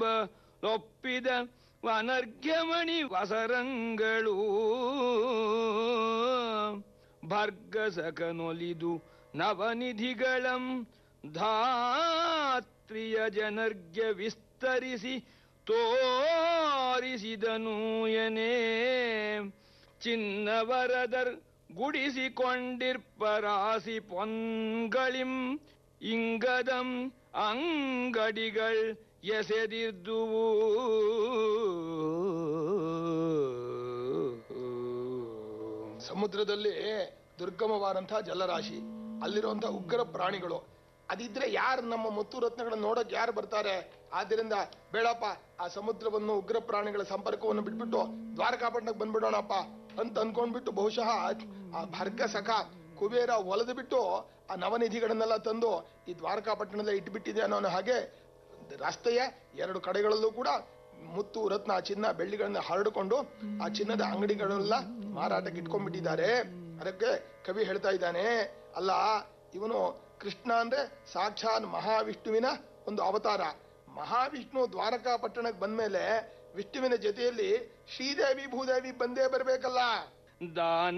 ಒಪ್ಪಿದ ಅನರ್ಘ್ಯಮಣಿ ವಸರಂಗಳು ಭರ್ಗಸಕನೊಲಿದು ನವನಿಧಿಗಳಂ ಧಾತ್ರಿಯ ಜನರ್ಘ್ಯ ವಿಸ್ತರಿಸಿ ತೋರಿಸಿದನು ಎನೇ ಚಿನ್ನವರದರ್ ಗುಡಿಸಿಕೊಂಡಿರ್ಪರಾಸಿ ಪೊನ್ಗಳಿಂ ಇಂಗದಂ ಅಂಗಡಿകൾ ಎಸೆದಿದ್ದುವು ಸಮುದ್ರದಲ್ಲಿ ದುರ್ಗಮವಾದಂತಹ ಜಲರಾಶಿ ಅಲ್ಲಿರುವಂತಹ ಉಗ್ರ ಪ್ರಾಣಿಗಳು ಅದಿದ್ರೆ ಯಾರು ನಮ್ಮ ಮುತ್ತು ರತ್ನಗಳನ್ನ ನೋಡಕ್ ಯಾರು ಬರ್ತಾರೆ ಆದ್ರಿಂದ ಬೇಡಪ್ಪ ಆ ಸಮುದ್ರವನ್ನು ಉಗ್ರ ಪ್ರಾಣಿಗಳ ಸಂಪರ್ಕವನ್ನು ಬಿಟ್ಬಿಟ್ಟು ದ್ವಾರಕಾಪಟ್ಟಣಕ್ಕೆ ಬಂದ್ಬಿಡೋಣಪ್ಪ ಅಂತ ಅನ್ಕೊಂಡ್ಬಿಟ್ಟು ಬಹುಶಃ ಆ ಭರ್ಗ ಸಖ ಕುಬೇರ ಒಲೆದು ಬಿಟ್ಟು ಆ ನವನಿಧಿಗಳನ್ನೆಲ್ಲ ತಂದು ಈ ದ್ವಾರಕಾಪಟ್ಟಣದಲ್ಲಿ ಇಟ್ಬಿಟ್ಟಿದೆ ಅನ್ನೋ ಹಾಗೆ ರಸ್ತೆಯ ಎರಡು ಕಡೆಗಳಲ್ಲೂ ಕೂಡ ಮುತ್ತು ರತ್ನ ಚಿನ್ನ ಬೆಳ್ಳಿಗಳನ್ನ ಹರಡಿಕೊಂಡು ಆ ಚಿನ್ನದ ಅಂಗಡಿಗಳೆಲ್ಲ ಮಾರಾಟಕ್ಕೆ ಇಟ್ಕೊಂಡ್ಬಿಟ್ಟಿದ್ದಾರೆ ಅದಕ್ಕೆ ಕವಿ ಹೇಳ್ತಾ ಇದ್ದಾನೆ ಅಲ್ಲ ಇವನು ಕೃಷ್ಣ ಅಂದ್ರೆ ಸಾಕ್ಷಾತ್ ಮಹಾವಿಷ್ಣುವಿನ ಒಂದು ಅವತಾರ ಮಹಾವಿಷ್ಣು ದ್ವಾರಕಾ ಪಟ್ಟಣಕ್ಕೆ ಬಂದ್ಮೇಲೆ ವಿಷ್ಣುವಿನ ಜೊತೆಯಲ್ಲಿ ಶ್ರೀದೇವಿ ಭೂದೇವಿ ಬಂದೇ ಬರ್ಬೇಕಲ್ಲ ದಾನ